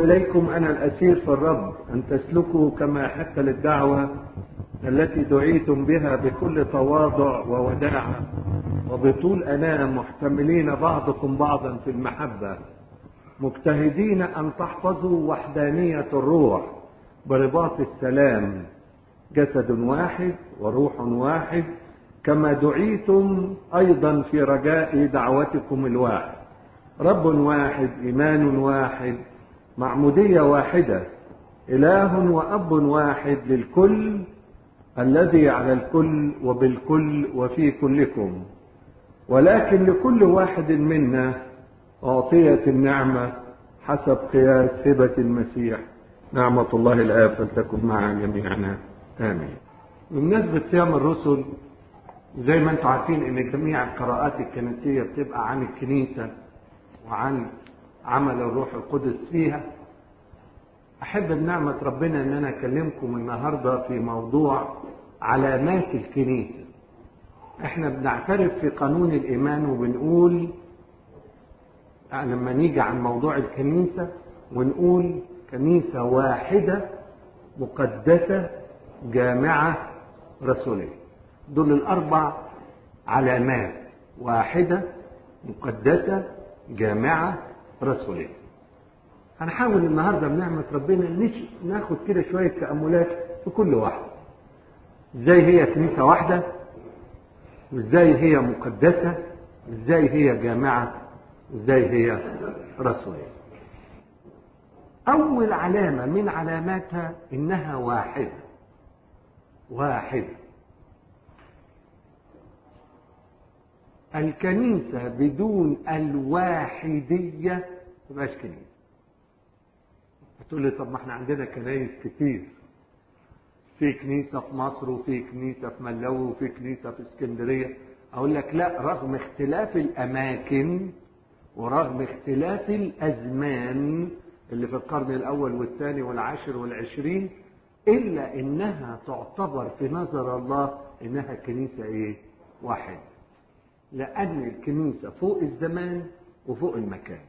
إليكم أنا الأسير في الرب أن تسلكوا كما يحق للدعوة التي دعيتم بها بكل تواضع ووداعة وبطول أنام محتملين بعضكم بعضا في المحبة مجتهدين أن تحفظوا وحدانية الروح برباط السلام جسد واحد وروح واحد كما دعيتم أيضا في رجاء دعوتكم الواحد رب واحد إيمان واحد معمودية واحدة إله وأب واحد للكل الذي على الكل وبالكل وفي كلكم ولكن لكل واحد منا أعطيت النعمة حسب قياس هبة المسيح نعمة الله الآب فلتكن مع جميعنا آمين بمناسبة صيام الرسل زي ما انتم عارفين ان جميع القراءات الكنسية بتبقى عن الكنيسة وعن عمل الروح القدس فيها احب بنعمة ربنا ان انا اكلمكم النهاردة في موضوع علامات الكنيسة احنا بنعترف في قانون الايمان وبنقول لما نيجي عن موضوع الكنيسة ونقول كنيسة واحدة مقدسة جامعة رسولية دول الأربع علامات واحدة مقدسة جامعة رسولية هنحاول النهاردة بنعمة ربنا ناخد كده شوية تأملات في كل واحدة ازاي هي كنيسة واحدة وازاي هي مقدسة وازاي هي جامعة وازاي هي رسولية أول علامة من علاماتها إنها واحدة واحدة الكنيسة بدون الواحدية تبقاش كنيسة هتقول لي طب ما احنا عندنا كنايس كتير في كنيسة في مصر وفي كنيسة في ملاوي وفي كنيسة في اسكندرية أقول لك لا رغم اختلاف الأماكن ورغم اختلاف الأزمان اللي في القرن الأول والثاني والعاشر والعشرين إلا إنها تعتبر في نظر الله إنها كنيسة إيه؟ واحدة. لأن الكنيسة فوق الزمان وفوق المكان.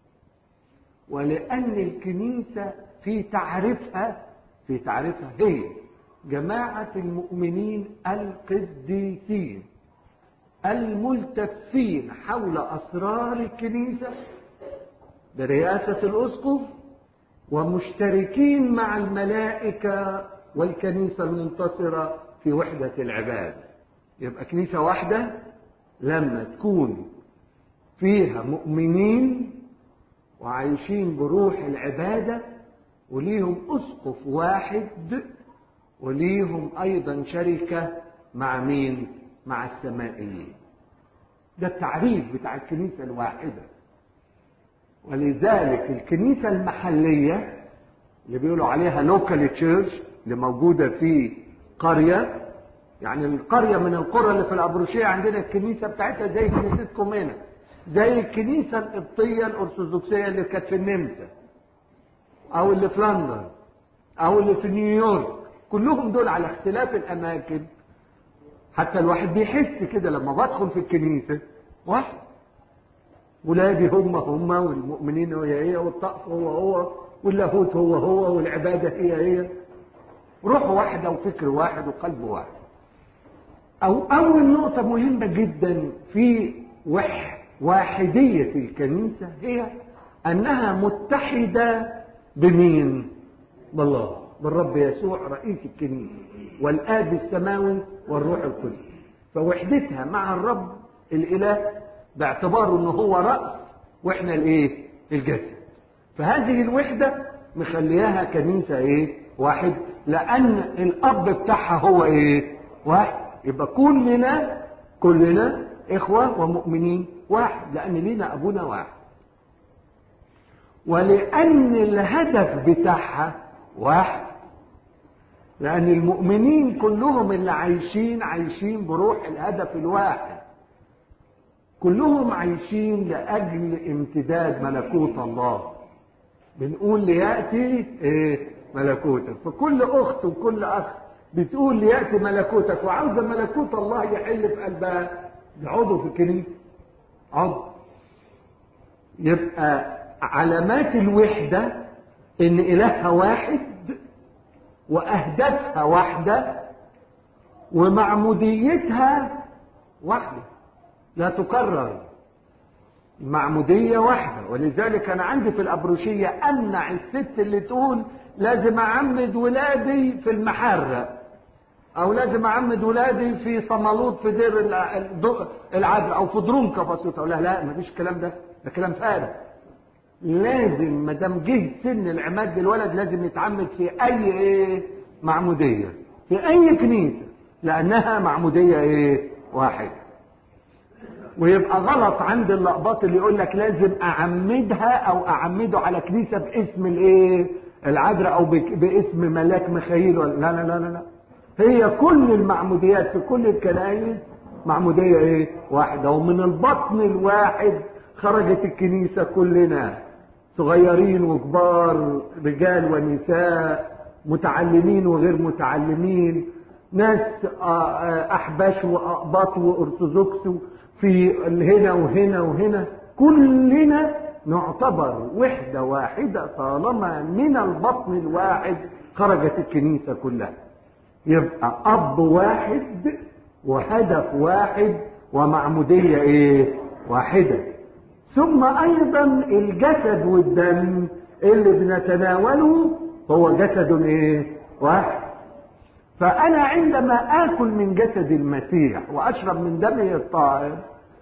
ولأن الكنيسة في تعريفها في تعريفها هي جماعة المؤمنين القديسين الملتفين حول أسرار الكنيسة برئاسة الأسقف ومشتركين مع الملائكة والكنيسة المنتصرة في وحدة العباد يبقى كنيسة واحدة لما تكون فيها مؤمنين وعايشين بروح العبادة وليهم أسقف واحد وليهم أيضا شركة مع مين؟ مع السمائيين ده التعريف بتاع الكنيسة الواحدة ولذلك الكنيسة المحلية اللي بيقولوا عليها لوكال تشيرش اللي موجودة في قرية يعني القرية من القرى اللي في الأبروشية عندنا الكنيسة بتاعتها زي كنيستكم هنا زي الكنيسة القبطية الأرثوذكسية اللي كانت في النمسا أو اللي في لندن أو اللي في نيويورك كلهم دول على اختلاف الأماكن حتى الواحد بيحس كده لما بدخل في الكنيسة واحد ولادي هم هم والمؤمنين هي هي والطقس هو هو واللاهوت هو هو والعبادة هي هي روح واحدة وفكر واحد وقلب واحد أو أول نقطة مهمة جدا في وح واحدية الكنيسة هي أنها متحدة بمين؟ بالله بالرب يسوع رئيس الكنيسة والآب السماوي والروح القدس فوحدتها مع الرب الإله باعتباره انه هو رأس واحنا الايه الجسد فهذه الوحدة مخلياها كنيسة ايه واحد لان الاب بتاعها هو ايه واحد يبقى كلنا كلنا اخوة ومؤمنين واحد لان لينا ابونا واحد ولان الهدف بتاعها واحد لان المؤمنين كلهم اللي عايشين عايشين بروح الهدف الواحد كلهم عايشين لاجل امتداد ملكوت الله بنقول لياتي ايه ملكوتك فكل اخت وكل اخ بتقول لياتي ملكوتك وعاوزه ملكوت الله يحل في قلبها عضو في الكنيسه عضو يبقى علامات الوحده ان الهها واحد واهدافها واحده ومعموديتها واحده لا تكرر المعمودية واحدة ولذلك أنا عندي في الأبروشية أمنع الست اللي تقول لازم أعمد ولادي في المحرة أو لازم أعمد ولادي في صمالوط في دير العدل أو في درونكا بسيطة أقول لها لا مفيش الكلام ده ده كلام فارغ لازم ما دام جه سن العماد للولد لازم يتعمد في أي إيه معمودية في أي كنيسة لأنها معمودية إيه واحدة ويبقى غلط عند اللقباط اللي يقول لك لازم اعمدها او اعمده على كنيسه باسم الايه العذراء او باسم ملاك مخايل ولا لا لا لا لا هي كل المعموديات في كل الكنائس معموديه ايه واحده ومن البطن الواحد خرجت الكنيسه كلنا صغيرين وكبار رجال ونساء متعلمين وغير متعلمين ناس احباش واقباط وارثوذكس في هنا وهنا وهنا كلنا نعتبر وحدة واحدة طالما من البطن الواحد خرجت الكنيسة كلها يبقى أب واحد وهدف واحد ومعمودية إيه؟ واحدة ثم أيضا الجسد والدم اللي بنتناوله هو جسد إيه؟ واحد فأنا عندما آكل من جسد المسيح وأشرب من دمه الطاهر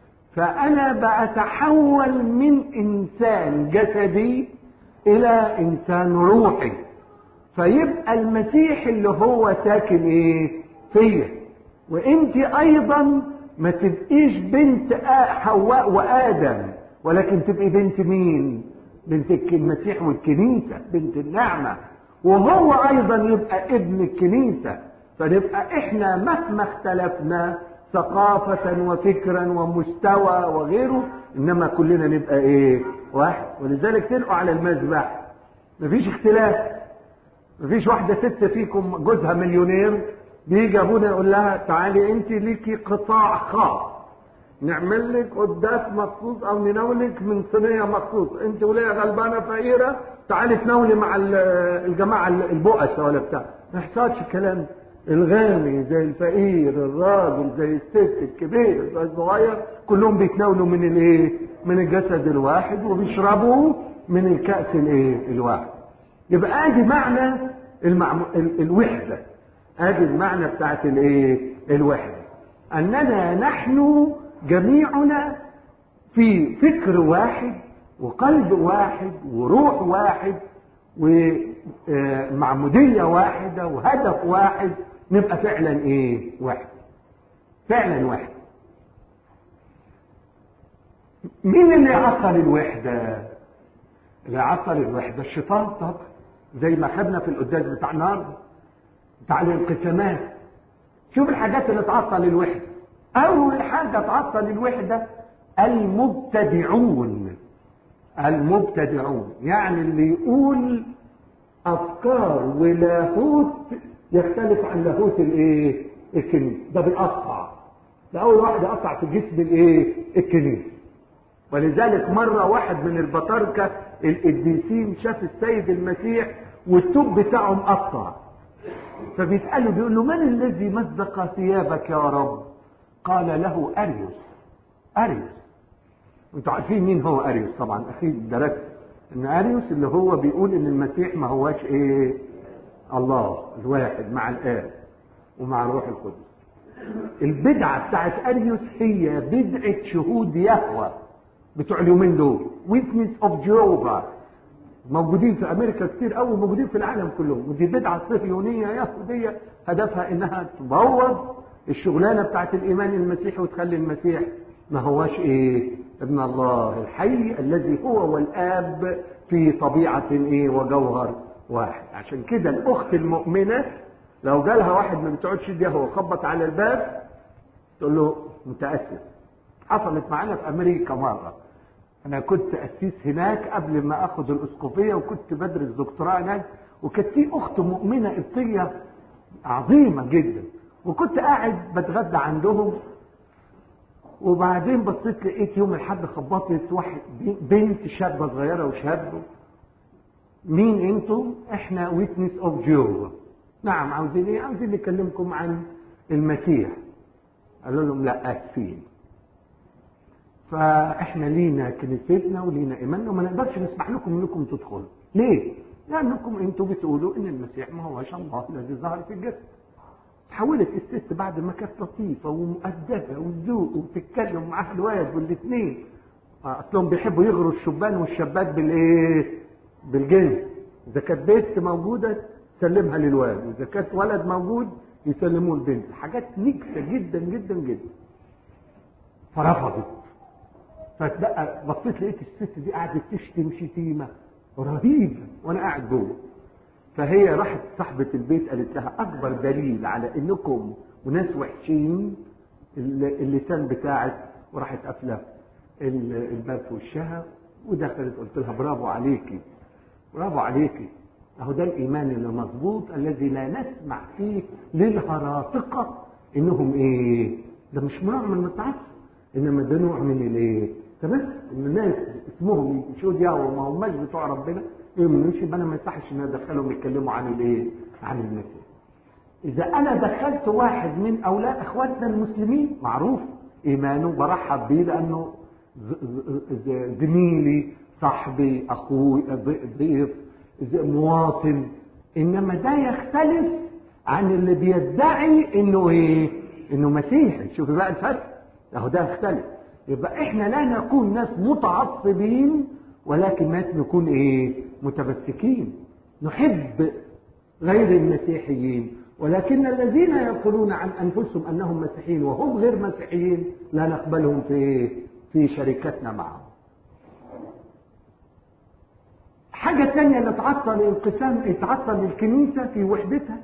فأنا بأتحول من إنسان جسدي إلى إنسان روحي فيبقى المسيح اللي هو ساكن إيه فيا وأنت أيضا ما تبقيش بنت حواء وآدم ولكن تبقي بنت مين؟ بنت المسيح والكنيسة بنت النعمة وهو ايضا يبقى ابن الكنيسة فنبقى احنا مهما اختلفنا ثقافة وفكرا ومستوى وغيره انما كلنا نبقى ايه واحد ولذلك تلقوا على المذبح مفيش اختلاف مفيش واحدة ست فيكم جوزها مليونير بيجي ابونا يقول لها تعالي انت ليكي قطاع خاص نعمل لك قداس مخصوص او نناولك من صينيه مخصوص انت وليه غلبانه فقيره تعالي تناولي مع الجماعه البؤس ولا بتاع ما يحصلش الكلام الغني زي الفقير الراجل زي الست الكبير زي الصغير كلهم بيتناولوا من الايه من الجسد الواحد وبيشربوا من الكاس الايه الواحد يبقى ادي معنى المعم... ال... الوحده ادي المعنى بتاعت الايه الوحده اننا نحن جميعنا في فكر واحد وقلب واحد وروح واحد ومعمودية واحدة وهدف واحد نبقى فعلا ايه واحد فعلا واحد مين اللي عطل الوحدة اللي عطل الوحدة الشيطان طب زي ما خدنا في القداس بتاع النهارده بتاع الانقسامات شوف الحاجات اللي تعطل الوحده اول حاجه تعطل الوحده المبتدعون المبتدعون يعني اللي يقول افكار ولاهوت يختلف عن لاهوت الايه الكنيسه ده بيقطع ده اول واحد يقطع في جسم الايه الكنيسه ولذلك مره واحد من البطاركه القديسين شاف السيد المسيح والتوب بتاعه مقطع فبيساله بيقول له من الذي مزق ثيابك يا رب قال له اريوس اريوس انتوا عارفين مين هو اريوس طبعا اكيد درست ان اريوس اللي هو بيقول ان المسيح ما هواش ايه الله الواحد مع الاب ومع الروح القدس البدعه بتاعت اريوس هي بدعه شهود يهوى بتوع اليومين دول ويتنس اوف جيهوفا موجودين في امريكا كتير قوي موجودين في العالم كله ودي بدعه صهيونيه يهوديه هدفها انها تبوظ الشغلانه بتاعت الايمان المسيحي وتخلي المسيح ما هواش ايه ابن الله الحي الذي هو والاب في طبيعه ايه وجوهر واحد عشان كده الاخت المؤمنه لو جالها واحد من بتوع الشديه هو خبط على الباب تقول له متاسف حصلت معانا في امريكا مره انا كنت اسيس هناك قبل ما اخد الاسقفيه وكنت بدرس دكتوراه هناك وكانت في اخت مؤمنه قبطيه عظيمه جدا وكنت قاعد بتغدى عندهم وبعدين بصيت لقيت يوم الحد خبطت واحد بنت شابه صغيره وشاب مين انتم احنا ويتنس اوف جيهوفا نعم عاوزين ايه عاوزين نكلمكم عن المسيح قالوا لهم لا اسفين فاحنا لينا كنيستنا ولينا ايماننا وما نقدرش نسمح لكم انكم تدخلوا ليه لانكم انتم بتقولوا ان المسيح ما هوش الله الذي ظهر في الجسد حولت الست بعد ما كانت لطيفه ومؤدبه وذوق وبتتكلم معاها الواد والاثنين اصلهم بيحبوا يغروا الشبان والشابات بالايه بالجنس اذا كانت بنت موجوده سلمها للواد واذا كانت ولد موجود يسلموه البنت حاجات نكسه جدا جدا جدا فرفضت فبقى بصيت لقيت الست دي قاعده تشتم شتيمه رهيبه وانا قاعد جوه فهي راحت صاحبة البيت قالت لها أكبر دليل على إنكم وناس وحشين اللسان بتاعك وراحت قافلة الباب في وشها ودخلت قلت لها برافو عليكي برافو عليكي اهو ده الايمان اللي مظبوط الذي لا نسمع فيه للهراطقه انهم ايه ده مش نوع من التعصب انما ده نوع من الايه ده بس ان الناس اسمهم شوديا وما هماش بتوع ربنا يؤمنوش يبقى انا ما يصحش ان انا ادخلهم يتكلموا عن الايه عن المسيح اذا انا دخلت واحد من اولاد اخواتنا المسلمين معروف ايمانه برحب بيه لانه زميلي صاحبي اخوي ضيف مواطن انما ده يختلف عن اللي بيدعي انه ايه انه مسيحي شوف بقى الفرق اهو ده يختلف يبقى احنا لا نكون ناس متعصبين ولكن ناس نكون ايه متمسكين نحب غير المسيحيين ولكن الذين يقولون عن انفسهم انهم مسيحيين وهم غير مسيحيين لا نقبلهم في في شركتنا معهم حاجة تانية اللي تعطل الانقسام تعطل الكنيسة في وحدتها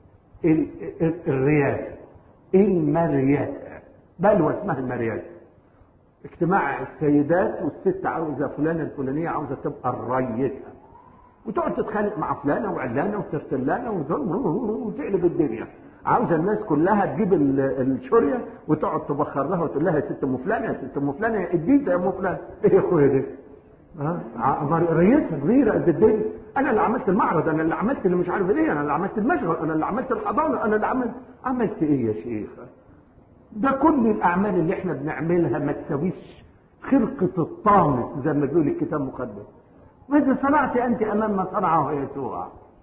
الرياسة المرياسة بلوى اسمها المرياسة اجتماع السيدات والست عاوزة فلانة الفلانية عاوزة تبقى الريسة وتقعد تتخانق مع فلانة وعلانة وترتلانة وتقلب الدنيا عاوزة الناس كلها تجيب الشورية وتقعد تبخر لها وتقول لها يا ست ام فلانة يا ست ام فلانة يا اديتها يا ام فلانة ايه يا اخويا ده؟ ها رئيسها كبيرة قد الدنيا انا اللي عملت المعرض انا اللي عملت اللي مش عارف ايه انا اللي عملت المشغل انا اللي عملت الحضانة انا اللي عملت عملت ايه يا شيخ ده كل الاعمال اللي احنا بنعملها ما تساويش خرقة الطامس زي ما بيقول الكتاب المقدس ماذا صنعت انت امام ما صنعه يسوع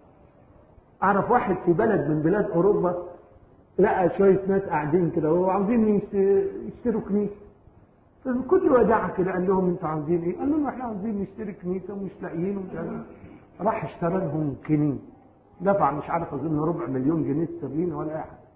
اعرف واحد في بلد من بلاد اوروبا لقى شويه ناس قاعدين كده وعاوزين يشتروا كنيسه فبكل وداعة كده قال لهم انتوا عاوزين ايه؟ قال لهم احنا عاوزين نشتري كنيسه ومش لاقيين ومش عارف راح اشترى لهم كنيسه دفع مش عارف اظن ربع مليون جنيه استرليني ولا اي حاجه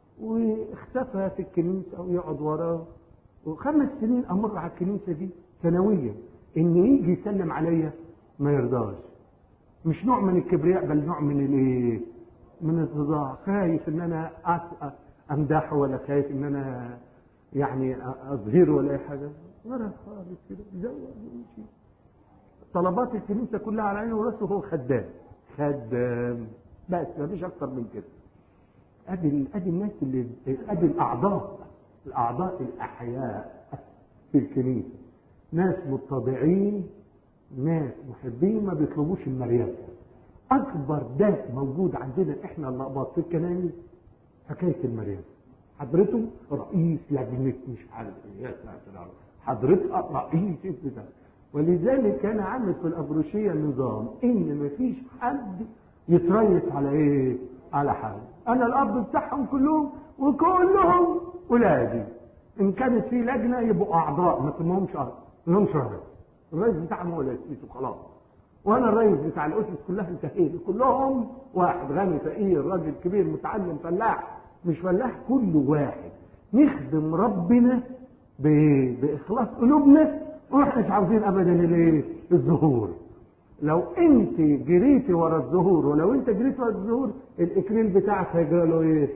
واختفى في الكنيسه ويقعد وراه وخمس سنين امر على الكنيسه دي سنويا ان يجي يسلم عليا ما يرضاش مش نوع من الكبرياء بل نوع من الايه من التضاع خايف ان انا امدحه ولا خايف ان انا يعني اظهره ولا اي حاجه ولا خالص كده زود ويمشي طلبات الكنيسه كلها على عينه وراسه هو خدام خدام بس ما فيش اكتر من كده ادي ادي الناس اللي ادي الاعضاء الاعضاء الاحياء في الكنيسه ناس متضعين ناس محبين ما بيطلبوش المرياسة اكبر داء موجود عندنا احنا اللقباط في الكنائس حكايه المرياسة حضرته رئيس لجنه مش عارف ايه يا ساتر حضرتها رئيس ده ولذلك كان عامل في الابروشيه نظام ان مفيش حد يتريس على ايه على حاجه انا الاب بتاعهم كلهم وكلهم ولادي ان كانت في لجنه يبقوا اعضاء ما اسمهمش لهمش رئيس الرئيس بتاعهم هو الاسيس وخلاص وانا الرئيس بتاع الاسس كلها انتهيت كلهم واحد غني فقير راجل كبير متعلم فلاح مش فلاح كل واحد نخدم ربنا باخلاص قلوبنا واحنا مش عاوزين ابدا الايه الظهور لو انت جريتي ورا الظهور ولو انت جريت ورا الظهور الاكليل بتاعك هيجرى له ايه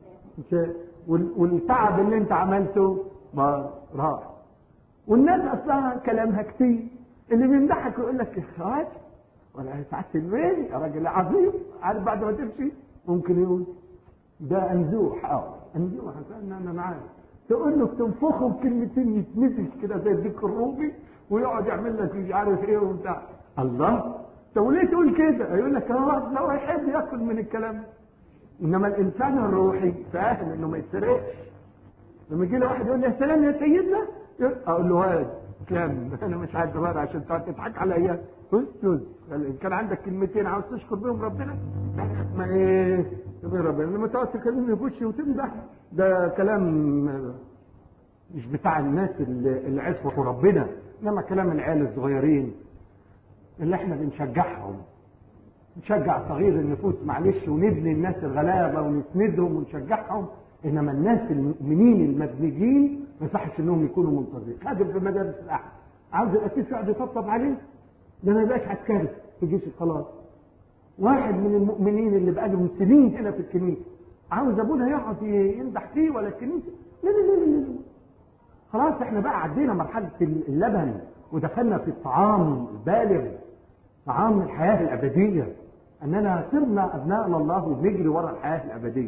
والتعب اللي انت عملته ما راح والناس اصلها كلامها كتير اللي بيمدحك يقول لك يا اخوات ولا سعاده المال يا راجل عظيم عارف بعد ما تمشي ممكن يقول ده امزوح اه امزوح انا انا معاك تقول له تنفخه بكلمتين يتنفش كده زي الديك الرومي ويقعد يعمل لك مش عارف ايه وبتاع الله طب وليه تقول كده يقول لك هو لو يحب ياكل من الكلام ده انما الانسان الروحي فاهم انه ما يتسرقش لما يجي له واحد يقول لي يا سلام يا سيدنا اقول له واد كام انا مش عايز بقى عشان تقعد تضحك عليا اسكت ان كان عندك كلمتين عاوز تشكر بيهم ربنا ما ايه يا ربنا لما تقعد تكلمني في وشي وتمدح ده كلام مش بتاع الناس اللي اللي عرفوا ربنا انما كلام العيال الصغيرين اللي احنا بنشجعهم نشجع صغير النفوس معلش ونبني الناس الغلابه ونسندهم ونشجعهم انما الناس المؤمنين المبنيين ما يصحش انهم يكونوا منتظرين خادم في مدارس الاحد عاوز الاسيس يقعد يطبطب عليه ده ما يبقاش عسكري في جيش الخلاص واحد من المؤمنين اللي بقالهم سنين هنا في الكنيسه عاوز ابونا يقعد يمدح فيه ولا الكنيسه لا لا لا لا, لا. خلاص احنا بقى عدينا مرحله اللبن ودخلنا في الطعام البالغ طعام الحياه الابديه اننا صرنا ابناء لله وبنجري ورا الحياه الابديه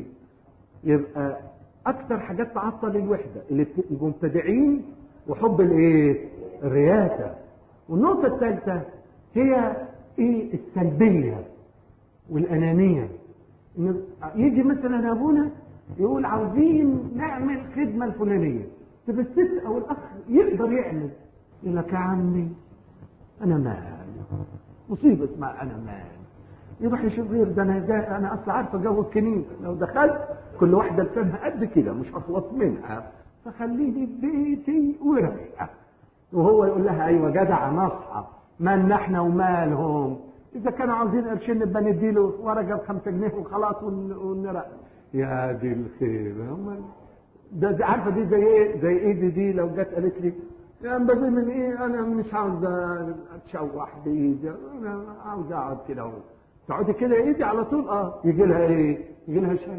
يبقى اكثر حاجات تعطل الوحده المبتدعين وحب الايه الرياسه والنقطه الثالثه هي ايه السلبيه والانانيه إن يجي مثلا ابونا يقول عاوزين نعمل خدمه الفلانيه طب الست او الاخ يقدر يعمل يقول لك يا عمي انا مال مصيبه اسمها انا مال يروح يشوف غير ده انا جاي انا اصلا عارفه جو الكنيسه لو دخلت كل واحده لسانها قد كده مش هخلص منها فخليني في بيتي ورقه وهو يقول لها ايوه جدع نصحى مالنا احنا ومالهم اذا كانوا عاوزين قرشين نبقى نديله ورقه ب 5 جنيه وخلاص ونرق يا دي الخير هم ده, ده عارفه دي زي ايه زي ايدي دي لو جت قالت لي يا بدي من ايه انا مش عاوز اتشوح بايدي انا عاوز اقعد كده اهو تقعدي كده ايدي على طول اه يجي لها ايه يجي لها شلل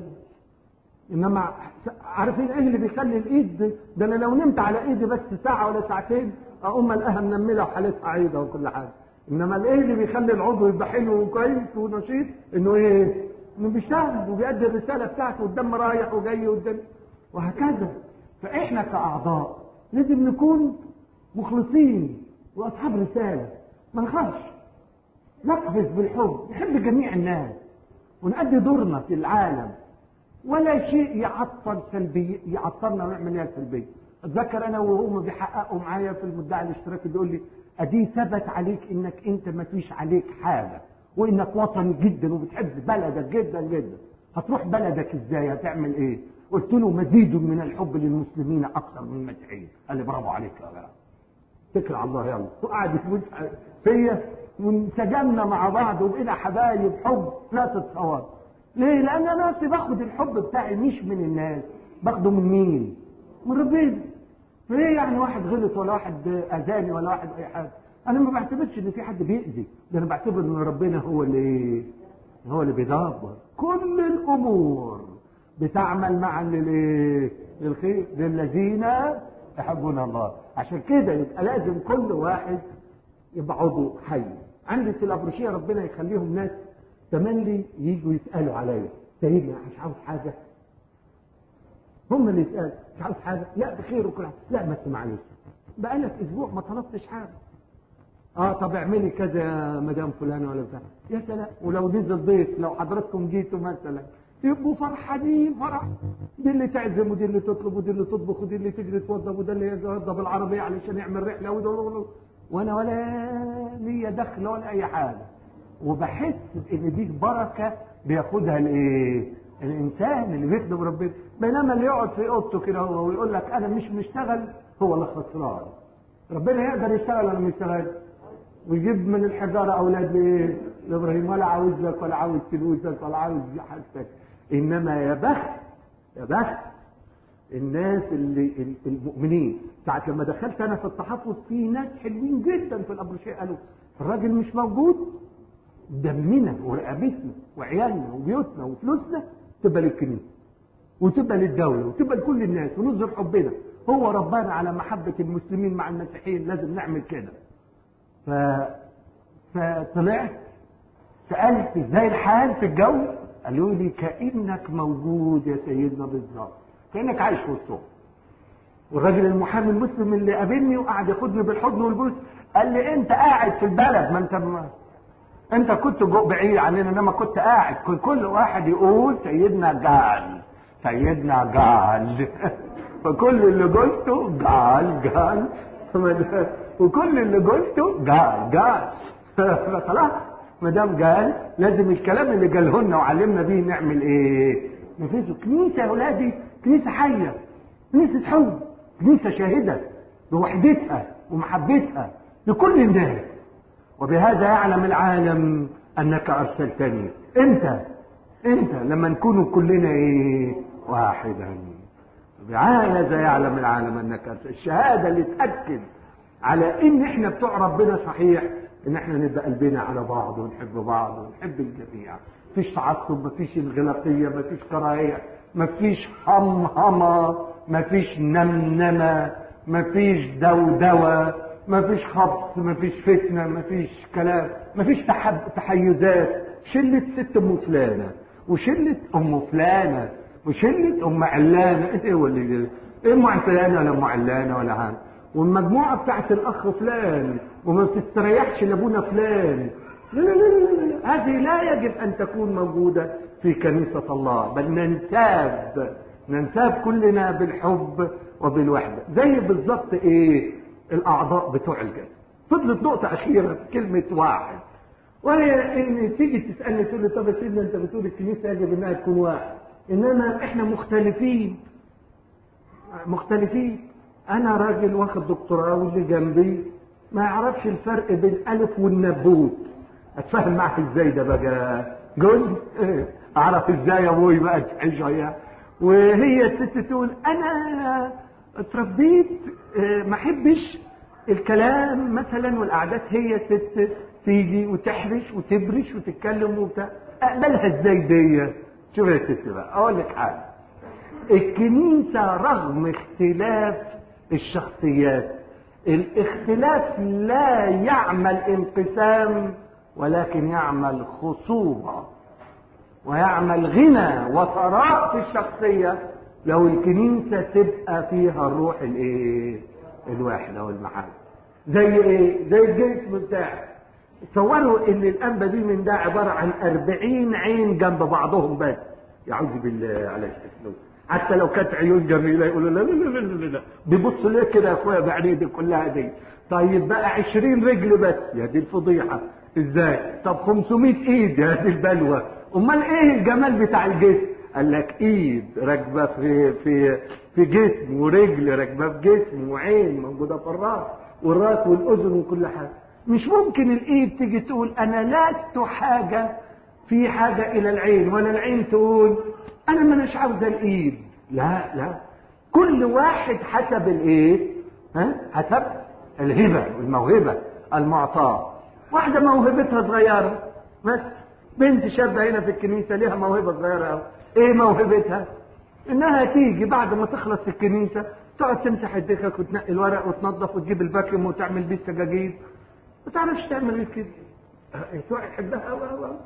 انما عارفين ايه اللي بيخلي الايد ده انا لو نمت على ايدي بس ساعه ولا ساعتين اقوم الاقيها منمله وحالتها عيضه وكل حاجه انما الايه اللي بيخلي العضو يبقى حلو وكويس ونشيط انه ايه انه بيشتغل وبيأدي الرساله بتاعته والدم رايح وجاي والدم وهكذا فاحنا كاعضاء لازم نكون مخلصين واصحاب رساله ما نخافش نقفز بالحب نحب جميع الناس ونأدي دورنا في العالم ولا شيء يعطل سلبي يعطلنا ونعمل لها سلبيه اتذكر انا وهم بيحققوا معايا في المدعي الاشتراكي بيقول لي ادي ثبت عليك انك انت ما فيش عليك حاجه وانك وطني جدا وبتحب بلدك جدا جدا هتروح بلدك ازاي هتعمل ايه قلت له مزيد من الحب للمسلمين اكثر من المسيحيين قال لي برافو عليك يا جماعه اتكل على الله يلا وقعد يفوت فيا وانسجمنا مع بعض وبقينا حبايب حب لا تتصور ليه لان انا نفسي باخد الحب بتاعي مش من الناس باخده من مين من ربنا فايه يعني واحد غلط ولا واحد اذاني ولا واحد اي حاجه انا ما بعتبرش ان في حد بيأذي ده انا بعتبر ان ربنا هو اللي هو اللي بيدبر كل الامور بتعمل معا للايه للخير للذين يحبون الله عشان كده يبقى لازم كل واحد يبقى عضو حي عندي في الابروشيه ربنا يخليهم ناس تملي يجوا يسالوا عليا سيدنا مش عاوز حاجه هم اللي يسالوا مش عاوز حاجه لا بخير وكل حاجه لا بس معلش بقالك اسبوع ما طلبتش حاجه اه طب اعملي كذا يا مدام فلانه ولا بتاع يا سلام ولو نزل ضيف لو حضراتكم جيتوا مثلا يبقوا فرحانين فرح دي اللي تعزم ودي اللي تطلب ودي اللي تطبخ ودي اللي تجري توضب وده اللي يوضب العربيه علشان يعمل رحله وده وده وانا ولا ليا دخل ولا اي حاجه وبحس ان دي بركه بياخدها الايه الانسان اللي بيخدم ربنا بينما اللي يقعد في اوضته كده هو ويقول لك انا مش مشتغل هو اللي خسران ربنا يقدر يشتغل ولا ما يشتغلش ويجيب من الحجاره اولاد لايه لابراهيم ولا عاوزك ولا عاوز فلوسك ولا عاوز حاجتك انما يا بخت يا بخت الناس اللي المؤمنين ساعة لما دخلت انا في التحفظ في ناس حلوين جدا في الابروشيه قالوا الراجل مش موجود دمنا ورقبتنا وعيالنا وبيوتنا وفلوسنا تبقى للكنيسه وتبقى للدوله وتبقى لكل الناس ونظهر حبنا هو ربنا على محبه المسلمين مع المسيحيين لازم نعمل كده ف فطلعت سالت ازاي الحال في الجو قالوا لي كانك موجود يا سيدنا بالظبط كانك عايش في وسطهم والراجل المحامي المسلم اللي قابلني وقعد ياخدني بالحضن والبوس قال لي انت قاعد في البلد ما انت ما انت كنت جو بعيد عننا انما كنت قاعد كل, كل واحد يقول سيدنا قال سيدنا قال فكل اللي قلته قال قال وكل اللي قلته قال قال خلاص ما دام قال لازم الكلام اللي قاله لنا وعلمنا بيه نعمل ايه؟ نفذه كنيسه يا اولادي كنيسه حيه كنيسه حب كنيسه شاهده بوحدتها ومحبتها لكل الناس وبهذا يعلم العالم انك ارسلتني انت انت لما نكون كلنا ايه واحدا بهذا يعلم العالم انك ارسلت الشهاده اللي تاكد على ان احنا بتوع ربنا صحيح ان احنا نبقى قلبنا على بعض ونحب بعض ونحب الجميع مفيش تعصب مفيش انغلاقيه مفيش كراهيه مفيش همهمه مفيش نمنمه مفيش دودوه مفيش خبص مفيش فتنه مفيش كلام مفيش تحب تحيزات شله ست ام فلانه وشله ام فلانه وشله ام علانه ايه ولا ايه ام علانه ولا ام علانه ولا حاجه والمجموعه بتاعت الاخ فلان وما بتستريحش لابونا فلان لا لا لا لا لا هذه لا يجب ان تكون موجوده في كنيسه الله بل ننتاب ننتاب كلنا بالحب وبالوحده زي بالظبط ايه الاعضاء بتوع الجسد فضلت نقطه اخيره في كلمه واحد وهي ان تيجي تسالني تقول لي طب يا سيدنا انت بتقول الكنيسه يجب انها تكون واحد انما احنا مختلفين مختلفين انا راجل واخد دكتوراه واللي جنبي ما يعرفش الفرق بين الف والنبوت اتفاهم معك ازاي ده بقى قول اعرف ازاي يا ابوي بقى تعيش وياه وهي الست تقول انا اتربيت ما احبش الكلام مثلا والقعدات هي ست تيجي وتحرش وتبرش وتتكلم وبتاع اقبلها ازاي دي شوف يا ست بقى اقول لك حاجه الكنيسه رغم اختلاف الشخصيات الاختلاف لا يعمل انقسام ولكن يعمل خصوبه ويعمل غنى وثراء في الشخصيه لو الكنيسه تبقى فيها الروح الايه الواحده والمحبه زي ايه زي الجسم بتاعك تصوروا ان الانبه دي من ده عباره عن أربعين عين جنب بعضهم بس يعوذ بالله على الشكل حتى لو كانت عيون جميله يقولوا لا لا لا لا لا, لا. بيبصوا ليه كده يا اخويا بعينيه دي كلها دي طيب بقى عشرين رجل بس يا دي الفضيحه ازاي طب 500 ايد يا دي البلوه امال ايه الجمال بتاع الجسم قال لك ايد راكبه في في في جسم ورجل راكبه في جسم وعين موجوده في الراس والراس والاذن وكل حاجه مش ممكن الايد تيجي تقول انا لست حاجه في حاجه الى العين ولا العين تقول انا ما اناش عاوزه الايد لا لا كل واحد حسب الايه ها حسب الهبه والموهبه المعطاه واحده موهبتها صغيره بس بنت شابه هنا في الكنيسه ليها موهبه صغيره قوي ايه موهبتها انها تيجي بعد ما تخلص الكنيسه تقعد تمسح الدكك وتنقي الورق وتنظف وتجيب الفاكيوم وتعمل بيه السجاجيد ما تعرفش تعمل ايه كده تقعد تحبها قوي قوي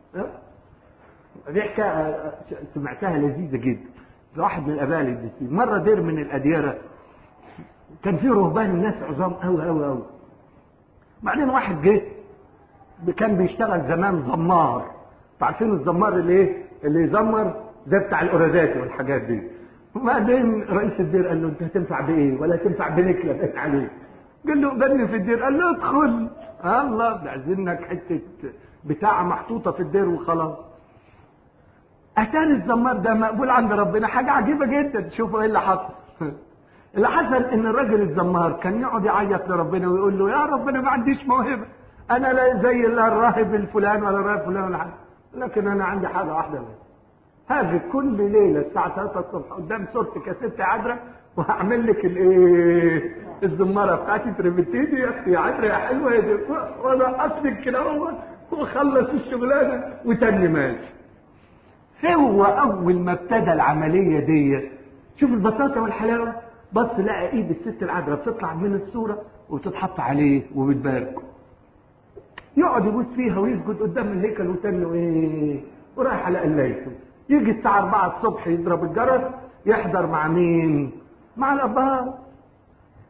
دي حكايه سمعتها لذيذه جدا واحد من الاباء القديسين مره دير من الاديره كان في رهبان ناس عظام قوي قوي قوي بعدين واحد جه كان بيشتغل زمان زمار عارفين الزمار اللي ايه اللي يزمر ده بتاع الاورادات والحاجات دي وبعدين رئيس الدير قال له انت هتنفع بايه ولا تنفع بنكله بقيت عليه قال له بني في الدير قال له ادخل الله ده عايزينك حته بتاعه محطوطه في الدير وخلاص اتاري الزمار ده مقبول عند ربنا حاجه عجيبه جدا شوفوا ايه اللي حصل اللي حصل ان الراجل الزمار كان يقعد يعيط لربنا ويقول له يا ربنا ما عنديش موهبه انا لا زي لا الراهب الفلان ولا الراهب فلان ولا حاجه لكن انا عندي حاجه واحده بس هاجي كل ليله الساعه 3 الصبح قدام صورتك يا ست عذراء وهعمل لك الايه الزماره بتاعتي تربتيني يا اختي يا عذراء يا حلوه يا دي وانا اصلك كده هو واخلص الشغلانه وتاني ماشي هو اول ما ابتدى العمليه دي شوف البساطه والحلاوه بص لقى ايد الست العذراء بتطلع من الصوره وتتحط عليه وبتباركه يقعد يبوس فيها ويسجد قدام الهيكل وتنه ايه ورايح على قلايته يجي الساعة 4 الصبح يضرب الجرس يحضر مع مين؟ مع الأبهات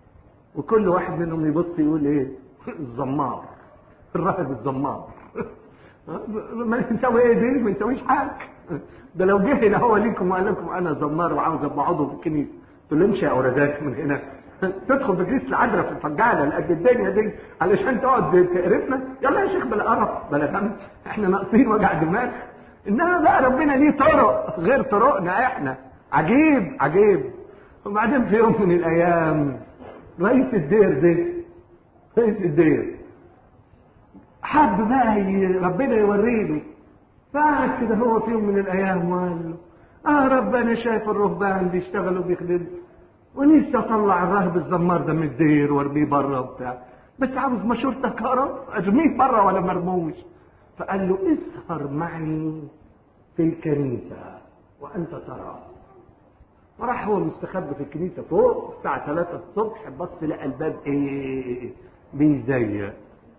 وكل واحد منهم يبص يقول ايه؟ الزمار الراهب الزمار ما نسوي ايه دي ما نسويش حاجه ده لو جه هنا هو ليكم وقال لكم انا زمار وعاوز ابقى عضو في الكنيسه تقول له امشي يا اورادات من هنا تدخل بكنيسه العذراء في الفجاله اللي قد الدنيا دي علشان تقعد تقرفنا يلا يا شيخ بلا قرف بلا دم احنا ناقصين وجع دماغ انما بقى ربنا ليه طرق غير طرقنا احنا عجيب عجيب وبعدين في يوم من الايام رئيس الدير ده رئيس الدير حب بقى ربنا يوريله فقعد كده هو في يوم من الايام وقال له اه رب انا شايف الرهبان بيشتغلوا بيخدموا ونفسي اطلع الراهب الزمار ده من الدير وارميه بره وبتاع بس عاوز مشورتك كهرب ارميه بره ولا مرموش فقال له اسهر معي في الكنيسه وانت ترى وراح هو مستخبي في الكنيسه فوق الساعه 3 الصبح بص لقى الباب ايه بيزيق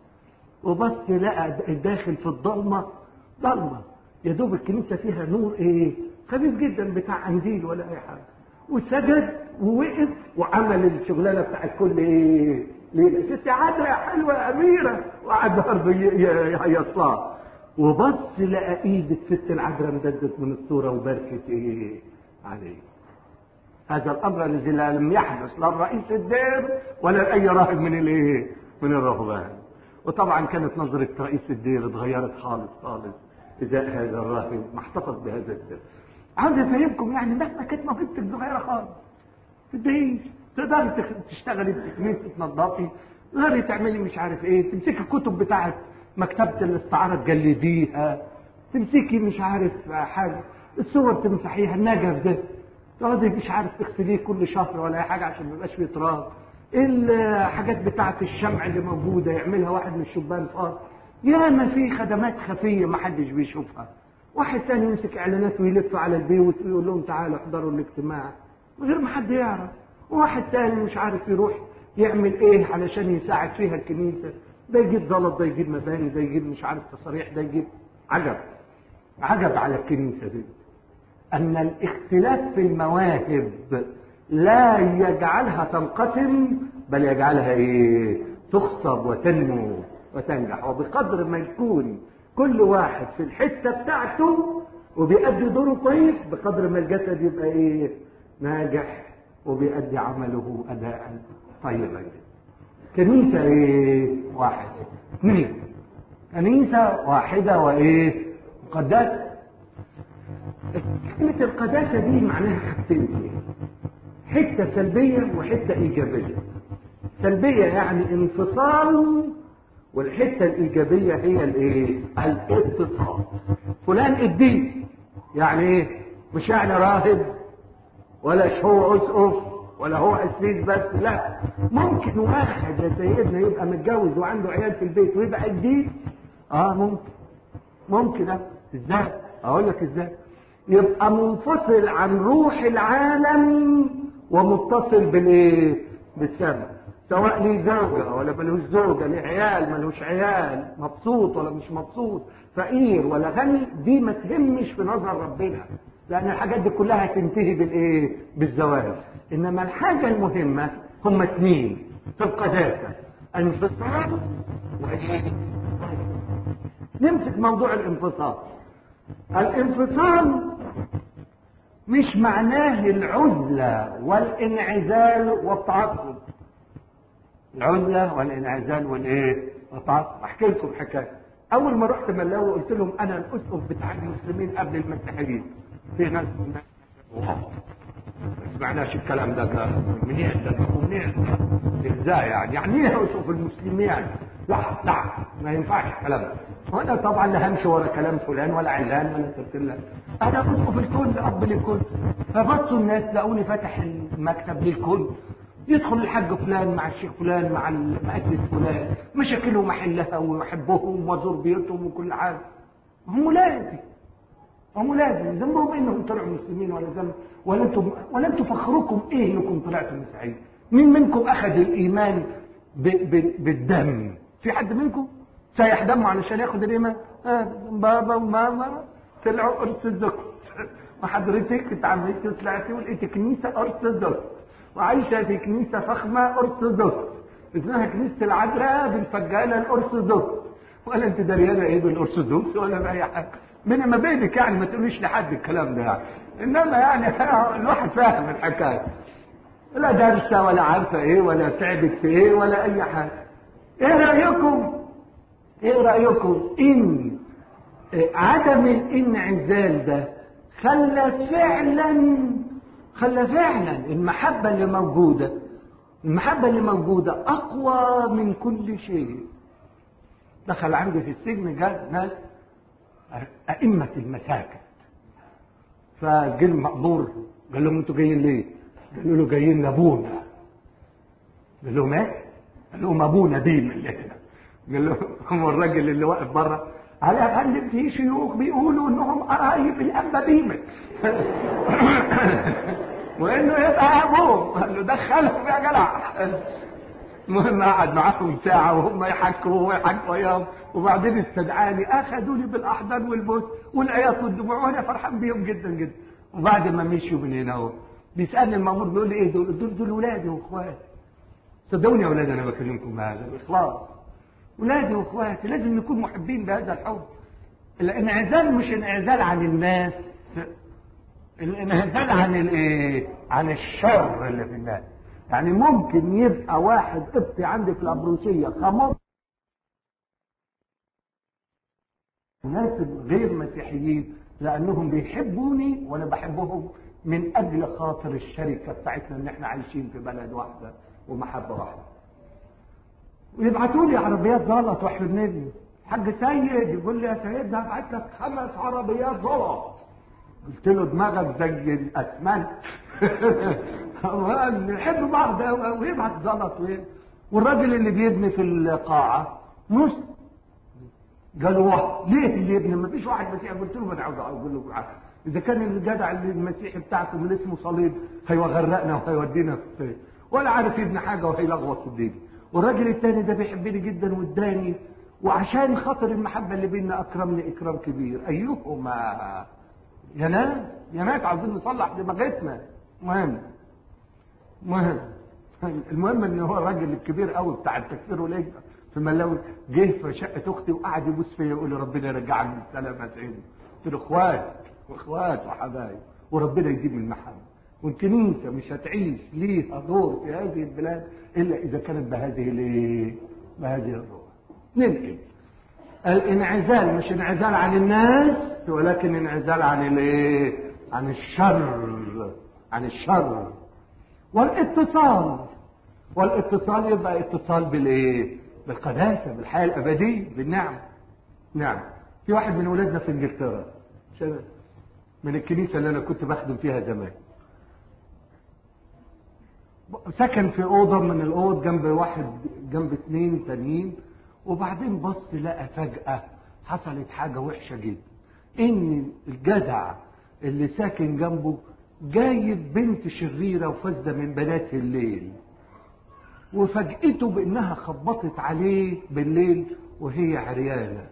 وبص لقى داخل في الضلمه ضلمه يا دوب الكنيسه فيها نور ايه خفيف جدا بتاع قنديل ولا اي حاجه وسجد ووقف وعمل الشغلانه بتاعت كل ايه ليله ست عذراء حلوه يا اميره وقعد برضه يهيص لها وبص لقى ايد الست العذراء امتدت من الصوره وبركت ايه عليه هذا الامر الذي لم يحدث لا رئيس الدير ولا لاي راهب من الايه من الرهبان وطبعا كانت نظره رئيس الدير اتغيرت خالص خالص ازاء هذا الراهب ما احتفظ بهذا السر عاوز افهمكم يعني مهما كانت موهبتك صغيره خالص تدعيش تقدري تشتغلي في كنيسه تنظفي تقدري تعملي مش عارف ايه تمسكي الكتب بتاعت مكتبه الاستعاره تجلديها تمسكي مش عارف حاجه الصور تمسحيها النجف ده تقعدي مش عارف تغسليه كل شهر ولا اي حاجه عشان ما يبقاش فيه تراب الحاجات بتاعت الشمع اللي موجوده يعملها واحد من الشبان فاضي ياما في خدمات خفيه ما حدش بيشوفها واحد تاني يمسك اعلانات ويلف على البيوت ويقول لهم تعالوا احضروا الاجتماع من غير ما حد يعرف وواحد تاني مش عارف يروح يعمل ايه علشان يساعد فيها الكنيسه ده يجيب زلط ده يجيب مباني ده يجيب مش عارف تصاريح ده يجيب عجب عجب على الكنيسه دي ان الاختلاف في المواهب لا يجعلها تنقسم بل يجعلها ايه تخصب وتنمو وتنجح وبقدر ما يكون كل واحد في الحته بتاعته وبيأدي دوره كويس بقدر ما الجسد يبقى ايه ناجح وبيأدي عمله اداء طيبا كنيسه ايه واحده اثنين كنيسه واحده وايه مقدسه كلمه القداسه دي معناها حاجتين حته سلبيه وحته ايجابيه سلبيه يعني انفصال والحته الايجابيه هي الايه الاتصال فلان الدين يعني ايه مش يعني راهب ولا هو اسقف ولا هو اسيس بس لا ممكن واحد يا سيدنا يبقى متجوز وعنده عيال في البيت ويبقى الدين اه ممكن ممكن ازاي اقول لك ازاي يبقى منفصل عن روح العالم ومتصل بالايه بالسماء سواء ليه زوجة ولا ملوش زوجة ليه عيال ملوش عيال مبسوط ولا مش مبسوط فقير ولا غني دي ما تهمش في نظر ربنا لأن الحاجات دي كلها تنتهي بالإيه؟ بالزواج إنما الحاجة المهمة هم اثنين في القداسة انفصال وإيه؟ نمسك موضوع الانفصال الانفصال مش معناه العزلة والانعزال والتعصب العزلة والانعزال والايه والتعصب احكي لكم حكاية اول ما رحت ملاوي قلت لهم انا الاسقف بتاع المسلمين قبل المسيحيين في ناس ما سمعناش الكلام ده منين ده منين ازاي يعني يعني ايه اسقف المسلمين يعني لا لا ما ينفعش الكلام ده وانا طبعا لا همشي ورا كلام فلان ولا علان ولا سبت انا اسقف الكل اب للكل فبصوا الناس لقوني فاتح المكتب للكل يدخل الحاج فلان مع الشيخ فلان مع المؤسس فلان مشاكلهم احلها واحبهم وازور بيوتهم وكل حاجه هم لازم هم لازم ذنبهم انهم طلعوا مسلمين ولا ذنب ولا انتم ولا انتم فخركم ايه انكم طلعتوا مسيحيين مين منكم اخذ الايمان ب... ب... بالدم في حد منكم سايح دمه علشان ياخد الايمان آه بابا وماما طلعوا ارثوذكس وحضرتك اتعملتي وطلعتي ولقيت كنيسه ارثوذكس وعايشه في كنيسه فخمه ارثوذكس اسمها كنيسه العذراء بالفجاله الارثوذكس ولا انت دريانه ايه بالارثوذكس ولا باي حاجه بيني ما بينك يعني ما تقوليش لحد الكلام ده يعني انما يعني الواحد فاهم الحكايه لا دارسه ولا عارفه ايه ولا تعبت في ايه ولا اي حاجه ايه رايكم ايه رايكم ان عدم الانعزال ده خلى فعلا خلى فعلا المحبه اللي موجوده المحبه اللي موجوده اقوى من كل شيء دخل عندي في السجن جاء ناس أئمة المساكن فجه المأمور قال لهم انتوا جايين ليه؟ قالوا له جايين لابونا قال لهم ايه؟ قال لهم ابونا بيم اللي هنا قال لهم الراجل اللي واقف بره على يا فندم في شيوخ بيقولوا انهم قرايب الانبا بيمك وانه يبقى ابوه قال له دخلهم يا جدع المهم قعد معاهم ساعة وهم يحكوا وهو يحك وياهم وبعدين استدعاني أخذوني بالأحضان والبوس والعياط والدموع وأنا فرحان بيهم جدا جدا وبعد ما مشوا من هنا اهو بيسألني المأمور بيقول لي إيه دول دول, دول ولادي وإخواتي صدقوني يا ولاد أنا بكلمكم بهذا الإخلاص ولادي وإخواتي لازم نكون محبين بهذا الحب الانعزال مش انعزال عن الناس الانعزال عن الايه عن الشر اللي في الناس يعني ممكن يبقى واحد قبطي عندي في الابروسيه خمر ناس غير مسيحيين لانهم بيحبوني وانا بحبهم من اجل خاطر الشركه بتاعتنا ان احنا عايشين في بلد واحده ومحبه واحده ويبعتوا لي عربيات زلط واحنا بنبني حاج سيد يقول لي يا سيدنا هبعت لك خمس عربيات زلط قلت له دماغك زي الاسمنت نحب بعض ويبعت زلط والراجل اللي بيبني في القاعه مسلم قال واه ليه اللي يبني ما فيش واحد مسيحي قلت له ما انا عاوز اقول له اذا كان الجدع اللي المسيحي بتاعكم اللي اسمه صليب هيغرقنا وهيودينا في ولا عارف يبني حاجه وهيلغوص الدنيا والراجل التاني ده بيحبني جدا واداني وعشان خاطر المحبه اللي بيننا اكرمني اكرام كبير ايهما يا ناس يا ناس عاوزين نصلح دماغتنا مهم مهم المهم ان هو الراجل الكبير قوي بتاع التكفير والهجره في ملاوي جه في شقه اختي وقعد يبوس فيا يقول لي ربنا يرجعك بالسلامه يا سيدي قلت له اخوات واخوات وحبايب وربنا يجيب المحبه والكنيسه مش هتعيش ليها دور في هذه البلاد الا اذا كانت بهذه الايه؟ بهذه الروح. ننقل الانعزال مش انعزال عن الناس ولكن انعزال عن الايه؟ عن الشر عن الشر والاتصال والاتصال يبقى اتصال بالايه؟ بالقداسه بالحياه الابديه بالنعم نعم في واحد من ولادنا في انجلترا من الكنيسه اللي انا كنت بخدم فيها زمان سكن في اوضه من الاوض جنب واحد جنب اثنين تانيين وبعدين بص لقى فجاه حصلت حاجه وحشه جدا ان الجدع اللي ساكن جنبه جايب بنت شريره وفاسده من بنات الليل وفاجئته بانها خبطت عليه بالليل وهي عريانه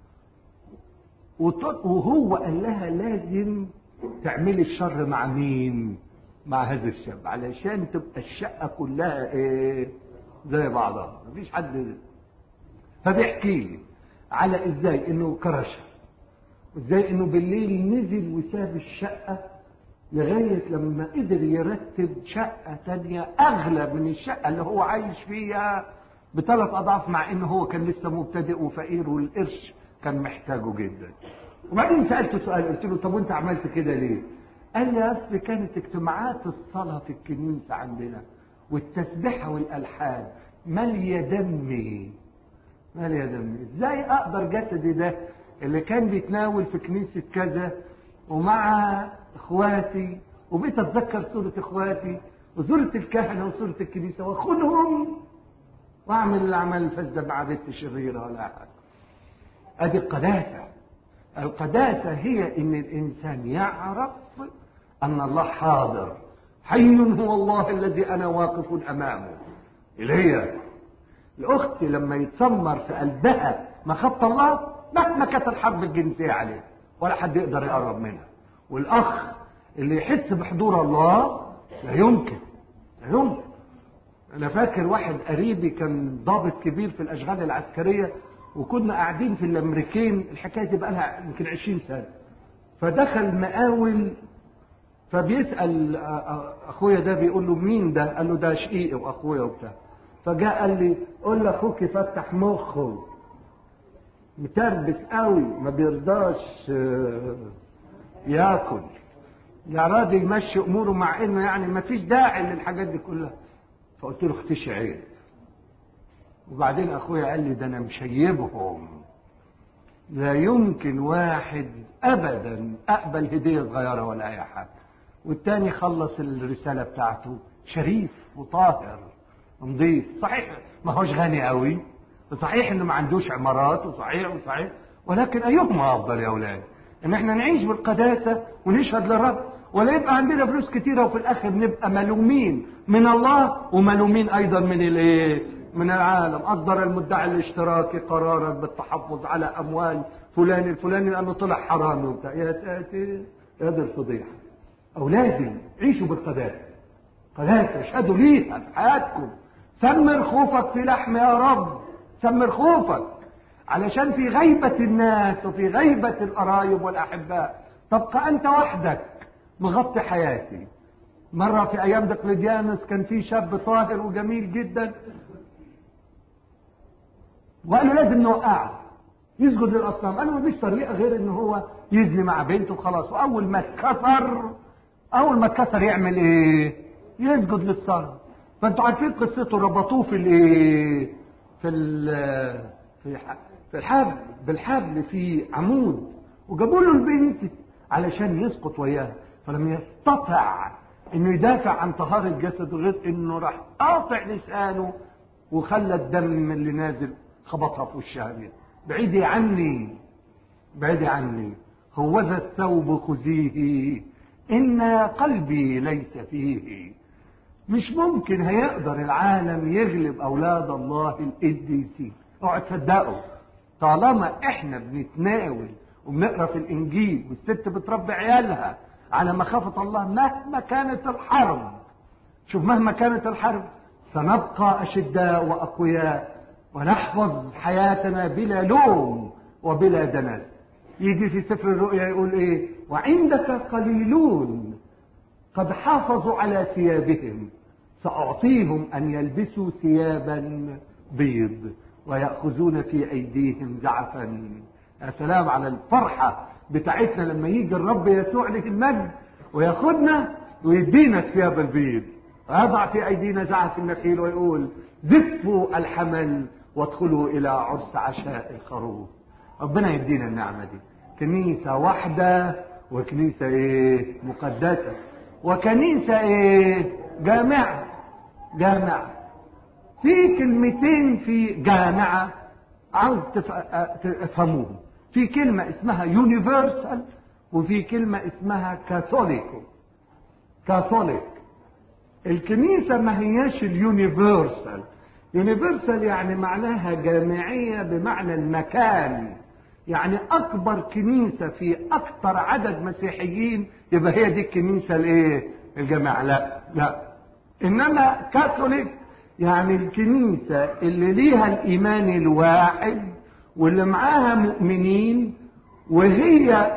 وهو قال لها لازم تعملي الشر مع مين مع هذا الشاب علشان تبقى الشقة كلها ايه زي بعضها مفيش حد فبيحكي لي على ازاي انه كرشها وازاي انه بالليل نزل وساب الشقة لغاية لما قدر يرتب شقة تانية أغلى من الشقة اللي هو عايش فيها بثلاث أضعاف مع إنه هو كان لسه مبتدئ وفقير والقرش كان محتاجه جدا. وبعدين سألته سؤال قلت له طب وأنت عملت كده ليه؟ قال لي أصل كانت اجتماعات الصلاة في الكنيسة عندنا والتسبيحة والألحان مالية دمي مالية دمي إزاي أقدر جسدي ده اللي كان بيتناول في كنيسة كذا ومع اخواتي وبقيت اتذكر صورة اخواتي وصورة الكهنة وصورة الكنيسة واخدهم واعمل الاعمال الفاسدة مع بنت شريرة ولا حاجة ادي القداسة القداسة هي ان الانسان يعرف ان الله حاضر حي هو الله الذي انا واقف امامه الهي الاخت لما يتسمر في قلبها مخافة الله مهما كانت الحرب الجنسية عليه ولا حد يقدر يقرب منها والاخ اللي يحس بحضور الله لا يمكن لا يمكن انا فاكر واحد قريبي كان ضابط كبير في الاشغال العسكريه وكنا قاعدين في الامريكين الحكايه دي بقى لها يمكن 20 سنه فدخل مقاول فبيسال اخويا ده بيقول له مين ده قال له ده شقيقي واخويا وبتاع فجاء قال لي قول لاخوك يفتح مخه متربس قوي ما بيرضاش ياكل يا راضي يمشي اموره مع انه يعني ما فيش داعي للحاجات دي كلها فقلت له اختشي عيب وبعدين اخويا قال لي ده انا مشيبهم لا يمكن واحد ابدا اقبل هديه صغيره ولا اي حاجه والتاني خلص الرساله بتاعته شريف وطاهر نظيف صحيح ما هوش غني قوي وصحيح انه ما عندوش عمارات وصحيح وصحيح ولكن ايهما افضل يا اولاد ان احنا نعيش بالقداسه ونشهد للرب ولا يبقى عندنا فلوس كتيره وفي الاخر نبقى ملومين من الله وملومين ايضا من الايه من العالم اصدر المدعي الاشتراكي قرارا بالتحفظ على اموال فلان الفلاني لانه طلع حرامي وبتاع يا ساتر يا دي الفضيحه اولادي عيشوا بالقداسه قداسه اشهدوا ليها في حياتكم سمر خوفك في لحم يا رب سمر خوفك علشان في غيبة الناس وفي غيبة القرايب والأحباء تبقى أنت وحدك مغطي حياتي مرة في أيام دقلديانوس كان في شاب طاهر وجميل جدا وقالوا لازم نوقعه يسجد للأصنام قالوا مفيش طريقة غير إن هو يزني مع بنته وخلاص وأول ما اتكسر أول ما اتكسر يعمل إيه؟ يسجد للصنم فأنتوا عارفين قصته ربطوه في الإيه؟ في ال في في الحبل بالحبل في عمود وجابوا له البنت علشان يسقط وياها فلم يستطع انه يدافع عن طهارة جسده غير انه راح قاطع لسانه وخلى الدم اللي نازل خبطها في وشها بعيدي عني بعيدي عني هوذا الثوب خذيه ان قلبي ليس فيه مش ممكن هيقدر العالم يغلب اولاد الله القديسين اوعى تصدقوا طالما احنا بنتناول وبنقرا في الانجيل والست بتربي عيالها على مخافه الله مهما كانت الحرب شوف مهما كانت الحرب سنبقى اشداء واقوياء ونحفظ حياتنا بلا لوم وبلا دنس يجي في سفر الرؤيا يقول ايه وعندك قليلون قد حافظوا على ثيابهم سأعطيهم أن يلبسوا ثيابا بيض ويأخذون في أيديهم زعفا يا سلام على الفرحة بتاعتنا لما يجي الرب يسوع له المجد وياخدنا ويدينا الثياب البيض ويضع في أيدينا زعف النخيل ويقول زفوا الحمل وادخلوا إلى عرس عشاء الخروف ربنا يدينا النعمة دي كنيسة واحدة وكنيسة ايه مقدسة وكنيسة ايه جامعة جامعة في كلمتين في جامعة عاوز تفهموهم في كلمة اسمها يونيفرسال وفي كلمة اسمها كاثوليكو كاثوليك الكنيسة ما هياش اليونيفرسال يونيفرسال يعني معناها جامعية بمعنى المكان يعني أكبر كنيسة في أكثر عدد مسيحيين يبقى هي دي الكنيسة الإيه؟ الجامعة لا لا إنما كاثوليك يعني الكنيسة اللي ليها الإيمان الواحد واللي معاها مؤمنين وهي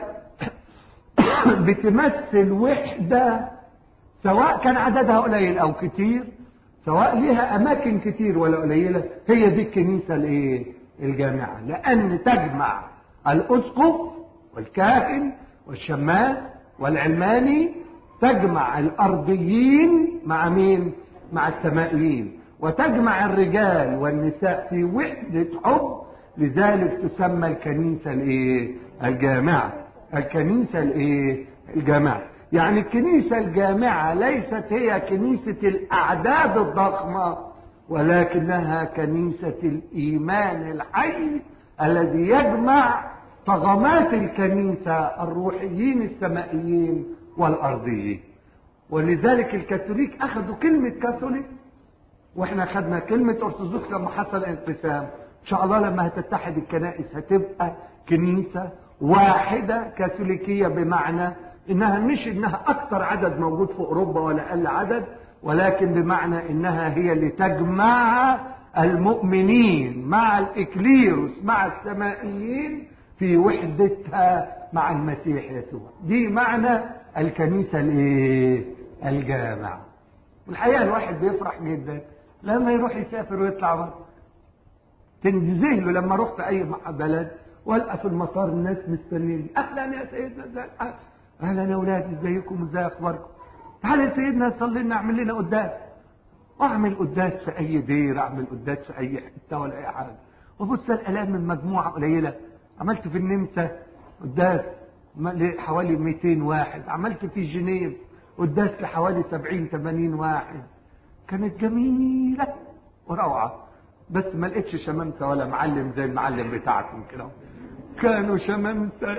بتمثل وحدة سواء كان عددها قليل أو كتير سواء ليها أماكن كتير ولا قليلة هي دي الكنيسة الإيه؟ الجامعة لأن تجمع الأسقف والكاهن والشماس والعلماني تجمع الأرضيين مع مين؟ مع السمائيين وتجمع الرجال والنساء في وحدة حب لذلك تسمى الكنيسة الايه الجامعة الكنيسة الايه الجامعة يعني الكنيسة الجامعة ليست هي كنيسة الأعداد الضخمة ولكنها كنيسة الإيمان الحي الذي يجمع طغمات الكنيسة الروحيين السمائيين والأرضيين ولذلك الكاثوليك أخذوا كلمة كاثوليك واحنا خدنا كلمة ارثوذكس لما حصل انقسام ان شاء الله لما هتتحد الكنائس هتبقى كنيسة واحدة كاثوليكية بمعنى انها مش انها اكتر عدد موجود في اوروبا ولا اقل عدد ولكن بمعنى انها هي اللي تجمع المؤمنين مع الإكليروس مع السمائيين في وحدتها مع المسيح يسوع دي معنى الكنيسة الايه الجامعة والحقيقة الواحد بيفرح جدا لما يروح يسافر ويطلع بره تنزه له لما رحت اي بلد والقى في المطار الناس مستنيني اهلا يا سيدنا ازيك اهلا يا اولادي ازيكم ازاي اخباركم تعالى يا سيدنا صلي لنا اعمل لنا قداس واعمل قداس في اي دير اعمل قداس في اي حته ولا اي حاجه وبص الالام من مجموعه قليله عملت في النمسا قداس لحوالي 200 واحد عملت في جنيف قداس لحوالي 70 80 واحد كانت جميله وروعه بس ما لقيتش شمامسه ولا معلم زي المعلم بتاعكم كده كانوا شمامسه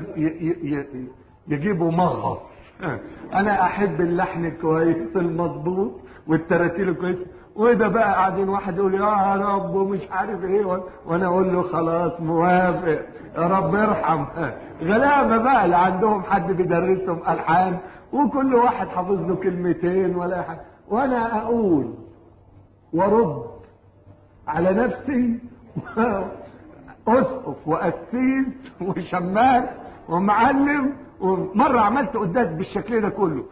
يجيبوا مغص انا احب اللحن الكويس المظبوط والتراتيل الكويس وده بقى قاعدين واحد يقول يا رب ومش عارف ايه وانا اقول له خلاص موافق يا رب ارحم غلابه بقى اللي عندهم حد بيدرسهم الحان وكل واحد حافظ له كلمتين ولا حاجه وانا اقول وارد على نفسي اسقف وقسيس وشماس ومعلم ومرة عملت قداس بالشكل ده كله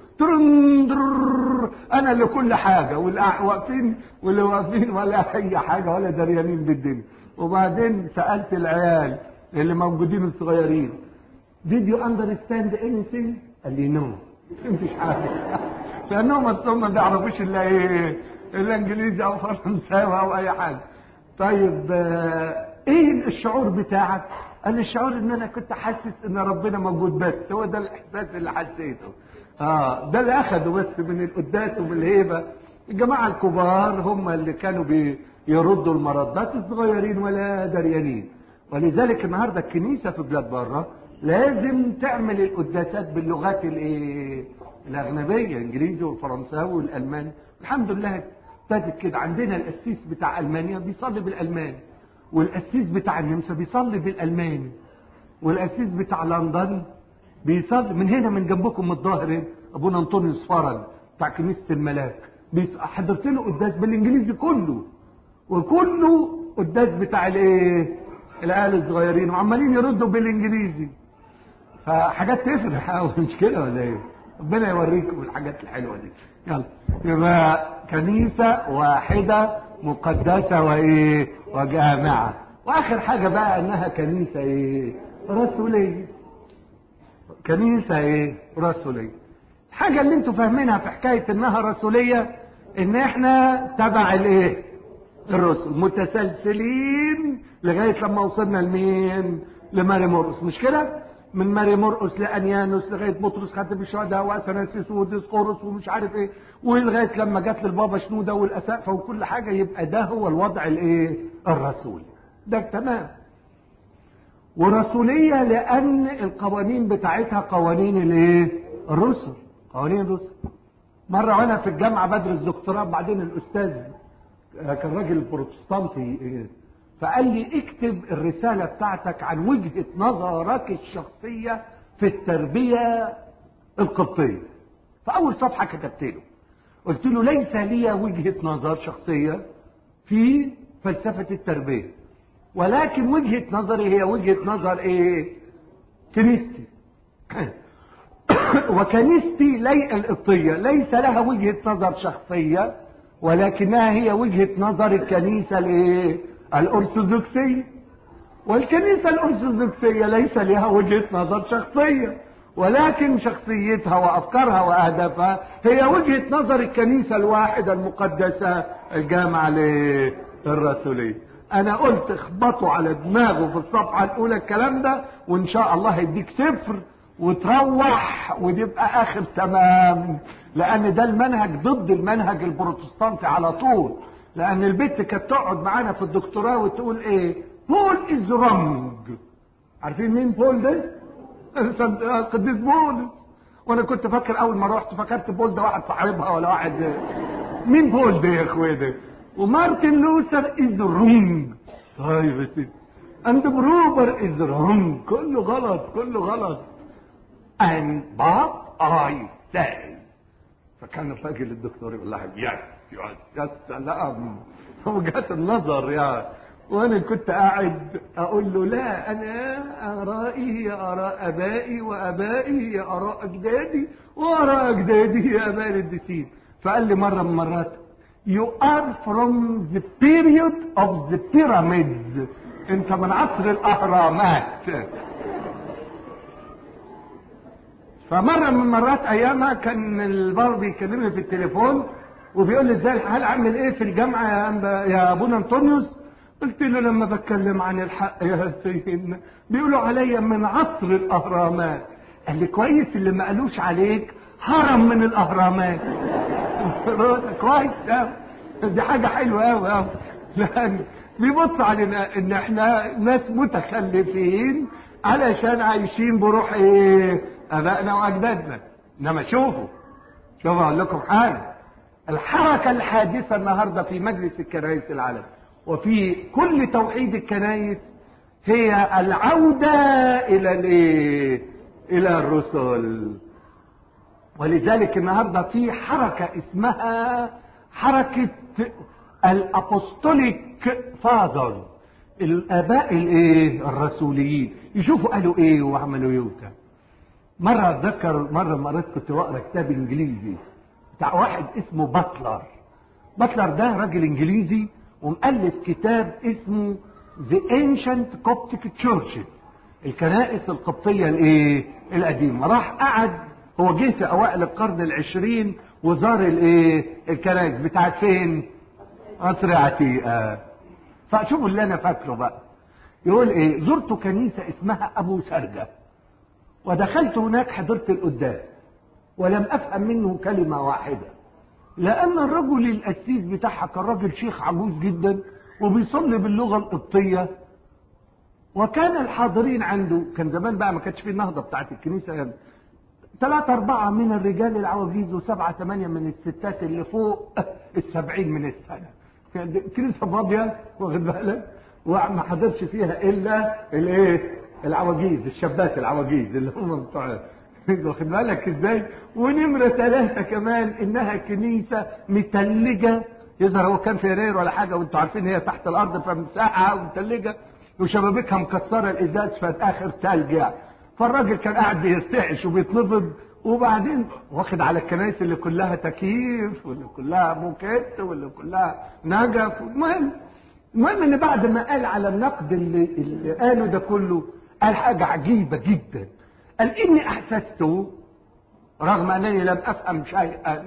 ترندر انا اللي كل حاجة واللي واقفين واللي واقفين ولا اي حاجة ولا دريانين بالدنيا وبعدين سألت العيال اللي موجودين الصغيرين did you understand anything قال لي نو مفيش حاجة لانهم اصلا ما بيعرفوش الا ايه الا انجليزي او فرنساوي او اي حاجة طيب ايه الشعور بتاعك قال لي الشعور ان انا كنت حاسس ان ربنا موجود بس هو ده الاحساس اللي حسيته اه ده اللي اخده بس من القداس ومن الهيبه الجماعه الكبار هم اللي كانوا بيردوا المردات الصغيرين ولا دريانين ولذلك النهارده الكنيسه في بلاد بره لازم تعمل القداسات باللغات الايه الاجنبيه انجليزي والفرنساوي والالماني الحمد لله ابتدت كده عندنا القسيس بتاع المانيا بيصلي بالالماني والقسيس بتاع النمسا بيصلي بالالماني والقسيس بتاع لندن بيصلي من هنا من جنبكم من الظاهر ابونا انطونيوس فرج بتاع كنيسه الملاك حضرت له قداس بالانجليزي كله وكله قداس بتاع الايه العيال الصغيرين وعمالين يردوا بالانجليزي فحاجات تفرح مش كده ولا ايه ربنا يوريكم الحاجات الحلوه دي يلا يبقى كنيسه واحده مقدسه وايه وجامعه واخر حاجه بقى انها كنيسه ايه رسوليه كنيسه ايه رسوليه الحاجه اللي انتوا فاهمينها في حكايه انها رسوليه ان احنا تبع الايه الرسل متسلسلين لغايه لما وصلنا لمين لماري مرقس مش كده من ماري مرقس لانيانوس لغايه بطرس خاتم الشهداء واثناسيس وديسقورس ومش عارف ايه ولغايه لما جت للبابا شنوده والاسقفه وكل حاجه يبقى ده هو الوضع الايه الرسولي ده تمام ورسوليه لان القوانين بتاعتها قوانين الايه الرسل قوانين الرسل مره وانا في الجامعه بدرس دكتوراه بعدين الاستاذ كان راجل بروتستانتي فقال لي اكتب الرسالة بتاعتك عن وجهة نظرك الشخصية في التربية القبطية فأول صفحة كتبت له قلت له ليس لي وجهة نظر شخصية في فلسفة التربية ولكن وجهة نظري هي وجهة نظر ايه كنيستي وكنيستي لي القبطية ليس لها وجهة نظر شخصية ولكنها هي وجهة نظر الكنيسة الايه الأرثوذكسية والكنيسة الأرثوذكسية ليس لها وجهة نظر شخصية ولكن شخصيتها وأفكارها وأهدافها هي وجهة نظر الكنيسة الواحدة المقدسة الجامعة للرسولية أنا قلت اخبطوا على دماغه في الصفحة الأولى الكلام ده وإن شاء الله هيديك صفر وتروح وتبقى آخر تمام لأن ده المنهج ضد المنهج البروتستانتي على طول لان البنت كانت تقعد معانا في الدكتوراه وتقول ايه بول از رونج عارفين مين بول ده قديس بولس وانا كنت فاكر اول ما رحت فكرت بول ده واحد صاحبها ولا واحد مين بول ده يا اخويا ده ومارتن لوثر از رونج طيب يا سيدي اند بروبر از رونج كله غلط كله غلط and but I say فكان الراجل الدكتور يقول لها يس يا سلام وجهات النظر يا وانا كنت قاعد اقول له لا انا ارائي هي اراء ابائي وابائي هي اراء اجدادي واراء اجدادي هي اباء القديسين فقال لي مره من المرات you are from the period of the pyramids انت من عصر الاهرامات فمرة من مرات ايامها كان البار بيكلمني في التليفون وبيقول لي ازاي الحال عامل ايه في الجامعة يا أنبا- يا ابونا انطونيوس قلت له لما بتكلم عن الحق يا سيدنا بيقولوا عليا من عصر الاهرامات قال لي كويس اللي ما قالوش عليك هرم من الاهرامات كويس أوي. دي حاجة حلوة أوي أوي لأن بيبص علينا إن إحنا ناس متخلفين علشان عايشين بروح إيه؟ آبائنا وأجدادنا إنما شوفوا شوفوا أقول لكم حاجة الحركة الحادثة النهاردة في مجلس الكنائس العالم وفي كل توحيد الكنائس هي العودة إلى الإيه؟ إلى الرسل ولذلك النهارده في حركه اسمها حركه الابوستوليك فازرز الاباء الايه الرسوليين يشوفوا قالوا ايه وعملوا ايه وبتاع مره اتذكر مره مرات كنت بقرا كتاب انجليزي بتاع واحد اسمه باتلر باتلر ده راجل انجليزي ومؤلف كتاب اسمه The Ancient Coptic Churches الكنائس القبطية الايه القديمة راح قعد هو جه في اوائل القرن العشرين وزار الايه الكنائس بتاعت فين مصر عتيقة فشوفوا اللي انا فاكره بقى يقول ايه زرت كنيسة اسمها ابو سرجة ودخلت هناك حضرت القداس ولم افهم منه كلمة واحدة لان الرجل القسيس بتاعها كان راجل شيخ عجوز جدا وبيصلي باللغة القبطية وكان الحاضرين عنده كان زمان بقى ما كانش فيه النهضة بتاعت الكنيسة يعني ثلاثة أربعة من الرجال العواجيز وسبعة ثمانية من الستات اللي فوق السبعين من السنة يعني كنيسة فاضية واخد بالك وما حضرش فيها إلا الإيه العواجيز الشابات العواجيز اللي هم بتوع واخد بالك ازاي ونمرة ثلاثة كمان انها كنيسة متلجة يظهر هو كان في يناير ولا حاجة وانتوا عارفين هي تحت الارض فمساحة ومتلجة وشبابيكها مكسرة الازاز في اخر تلج يعني فالراجل كان قاعد بيرتعش وبيتنفض وبعدين واخد على الكنائس اللي كلها تكييف واللي كلها موكيت واللي كلها نجف المهم المهم ان بعد ما قال على النقد اللي, اللي قاله ده كله قال حاجة عجيبة جدا قال اني احسست رغم انني لم افهم شيئا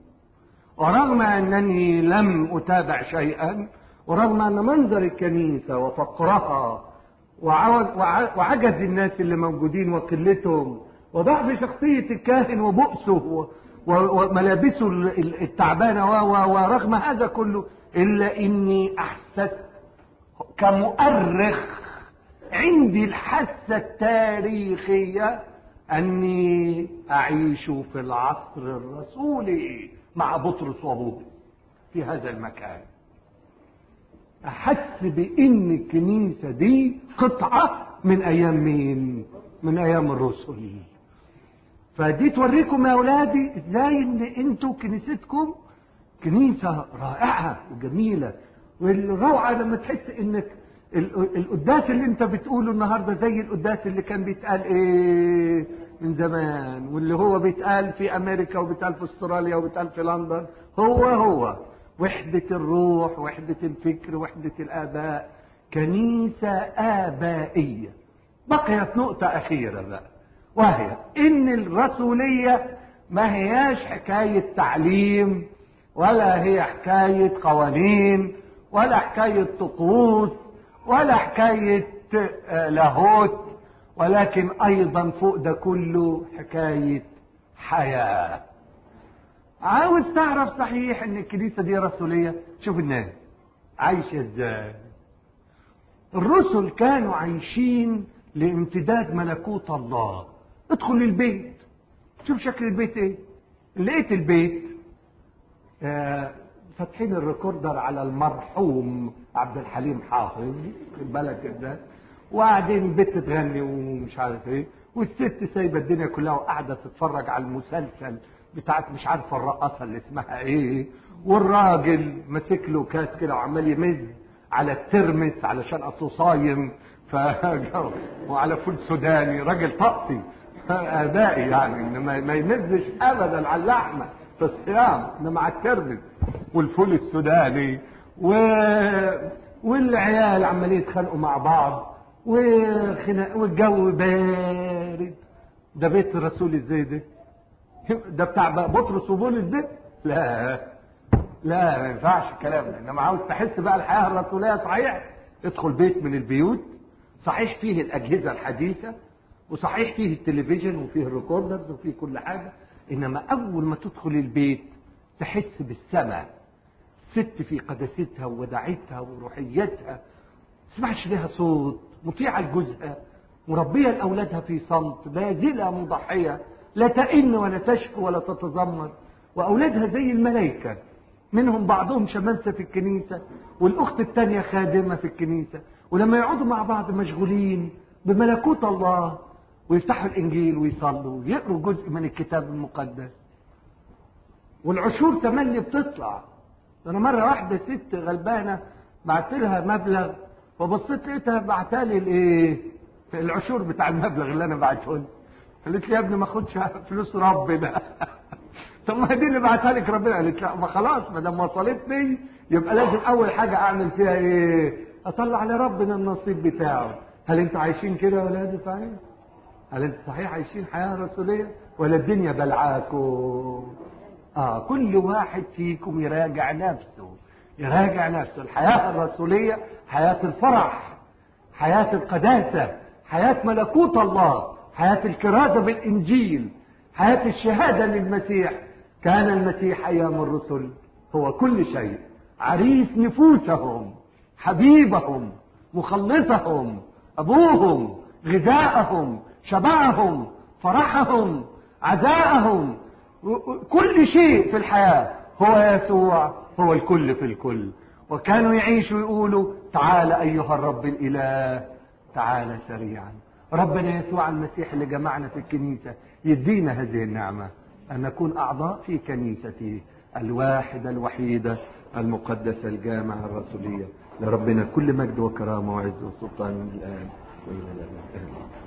ورغم انني لم اتابع شيئا ورغم ان منظر الكنيسة وفقرها وعو- وع- وعجز الناس اللي موجودين وقلتهم وضعف شخصية الكاهن وبؤسه و- و- وملابسه ال- ال- التعبانة و- و- ورغم هذا كله إلا إني أحسست كمؤرخ عندي الحاسة التاريخية أني أعيش في العصر الرسولي مع بطرس وبولس في هذا المكان احس بان الكنيسه دي قطعه من ايام مين من ايام الرسل فدي توريكم يا اولادي ازاي ان انتوا كنيستكم كنيسه رائعه وجميله والروعه لما تحس انك ال- القداس اللي انت بتقوله النهارده زي القداس اللي كان بيتقال ايه من زمان واللي هو بيتقال في امريكا وبيتقال في استراليا وبيتقال في لندن هو هو وحدة الروح وحدة الفكر وحدة الآباء كنيسة آبائية بقيت نقطة أخيرة بقى وهي إن الرسولية ما هياش حكاية تعليم ولا هي حكاية قوانين ولا حكاية طقوس ولا حكاية آه، لاهوت ولكن أيضا فوق ده كله حكاية حياه عاوز تعرف صحيح ان الكنيسه دي رسوليه شوف الناس عايشه ازاي الرسل كانوا عايشين لامتداد ملكوت الله ادخل البيت شوف شكل البيت ايه لقيت البيت آه فاتحين الريكوردر على المرحوم عبد الحليم حافظ خد بالك ده وقاعدين البت تغني ومش عارف ايه والست سايبه الدنيا كلها وقاعده تتفرج على المسلسل بتاعت مش عارفه الرقاصه اللي اسمها ايه والراجل ماسك له كاس كده وعمال يمز على الترمس علشان اصله صايم ف وعلى فول سوداني راجل طقسي ابائي يعني انما ما يمزش ابدا على اللحمه في الصيام انما على الترمس والفول السوداني و... والعيال عمالين يتخانقوا مع بعض وخناق والجو بارد ده بيت الرسول ازاي ده ده بتاع بطرس وبولس ده لا لا ما ينفعش الكلام ده انما عاوز تحس بقى الحياه الرسوليه صحيح ادخل بيت من البيوت صحيح فيه الاجهزه الحديثه وصحيح فيه التلفزيون وفيه الريكوردرز وفيه كل حاجه انما اول ما تدخل البيت تحس بالسماء ست في قداستها ووداعتها وروحيتها تسمعش لها صوت مطيعة لجوزها مربية لأولادها في صمت باذلة مضحية لا تئن ولا تشكو ولا تتذمر وأولادها زي الملائكة منهم بعضهم شمامسة في الكنيسة والأخت التانية خادمة في الكنيسة ولما يقعدوا مع بعض مشغولين بملكوت الله ويفتحوا الإنجيل ويصلوا ويقروا جزء من الكتاب المقدس والعشور تملي بتطلع انا مره واحده ست غلبانه بعت لها مبلغ فبصيت لقيتها بعتالي الايه العشور بتاع المبلغ اللي انا بعته لها قالت لي يا ابني ما اخدش فلوس ربنا طب ما دي اللي بعتها لك ربنا قالت لا ما خلاص ما دام وصلتني يبقى لازم اول حاجه اعمل فيها ايه اطلع لربنا النصيب بتاعه هل انتوا عايشين كده يا ولاد صحيح هل انتوا صحيح عايشين حياه رسوليه ولا الدنيا بلعاكم آه كل واحد فيكم يراجع نفسه يراجع نفسه الحياة الرسولية حياة الفرح حياة القداسة حياة ملكوت الله حياة الكرازة بالإنجيل حياة الشهادة للمسيح كان المسيح أيام الرسل هو كل شيء عريس نفوسهم حبيبهم مخلصهم أبوهم غذاءهم شبعهم فرحهم عزاءهم كل شيء في الحياة هو يسوع هو الكل في الكل وكانوا يعيشوا يقولوا تعال أيها الرب الإله تعال سريعا ربنا يسوع المسيح اللي جمعنا في الكنيسة يدينا هذه النعمة أن نكون أعضاء في كنيسته الواحدة الوحيدة المقدسة الجامعة الرسولية لربنا كل مجد وكرامة وعز وسلطان من الآن وإلى الأبد آمين